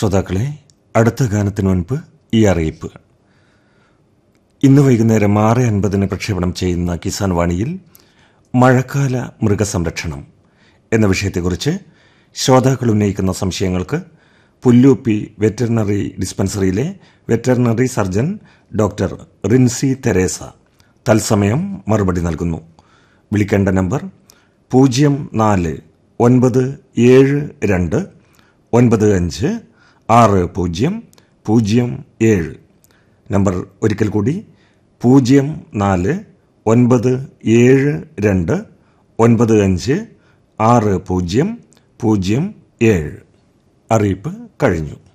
ശ്രോതാക്കളെ അടുത്ത ഗാനത്തിനു മുൻപ് ഈ അറിയിപ്പ് ഇന്ന് വൈകുന്നേരം ആറ് അൻപതിന് പ്രക്ഷേപണം ചെയ്യുന്ന കിസാൻ വാണിയിൽ മഴക്കാല മൃഗസംരക്ഷണം എന്ന വിഷയത്തെക്കുറിച്ച് ശ്രോതാക്കൾ ഉന്നയിക്കുന്ന സംശയങ്ങൾക്ക് Pullooppi veterinary dispensary veterinary surgeon doctor Rincy Theresa തത്സമയം മറുപടി നൽകുന്നു വിളിക്കേണ്ട നമ്പർ പൂജ്യം നാല് ഒൻപത് ഏഴ് രണ്ട് ഒൻപത് അഞ്ച് ആറ് പൂജ്യം പൂജ്യം ഏഴ് നമ്പർ ഒരിക്കൽ കൂടി പൂജ്യം നാല് ഒൻപത് ഏഴ് രണ്ട് ഒൻപത് അഞ്ച് ആറ് പൂജ്യം പൂജ്യം ഏഴ് അറിയിപ്പ് കഴിഞ്ഞു